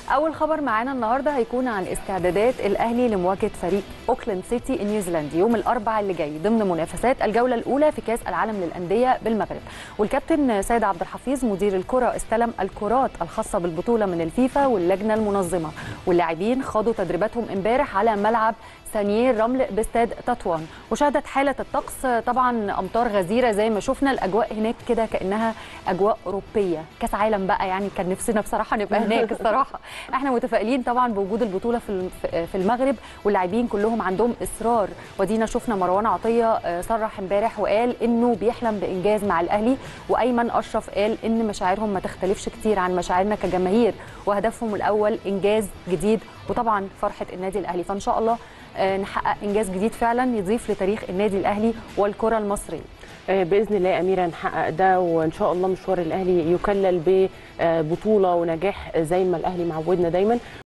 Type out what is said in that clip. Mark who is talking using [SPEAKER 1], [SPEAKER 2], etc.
[SPEAKER 1] اول خبر معانا النهارده هيكون عن استعدادات الاهلي لمواجهه فريق اوكلاند سيتي النيوزيلندي يوم الاربعاء اللي جاي ضمن منافسات الجوله الاولى في كاس العالم للانديه بالمغرب والكابتن سيد عبد الحفيظ مدير الكره استلم الكرات الخاصه بالبطوله من الفيفا واللجنه المنظمه واللاعبين خاضوا تدريباتهم امبارح على ملعب سانيير رمل باستاد تطوان وشهدت حاله الطقس طبعا امطار غزيره زي ما شفنا الاجواء هناك كده كانها اجواء اوروبيه كاس عالم بقى يعني كان نفسنا بصراحه نبقى هناك الصراحه احنا متفائلين طبعا بوجود البطوله في في المغرب واللاعبين كلهم عندهم اصرار ودينا شفنا مروان عطيه صرح امبارح وقال انه بيحلم بانجاز مع الاهلي وايمن اشرف قال ان مشاعرهم ما تختلفش كتير عن مشاعرنا كجماهير وهدفهم الاول انجاز جديد وطبعا فرحه النادي الاهلي فان شاء الله نحقق انجاز جديد فعلا يضيف لتاريخ النادي الاهلي والكره المصريه
[SPEAKER 2] باذن الله يا اميره نحقق ده وان شاء الله مشوار الاهلي يكلل ببطوله ونجاح زي ما الاهلي معودنا دايما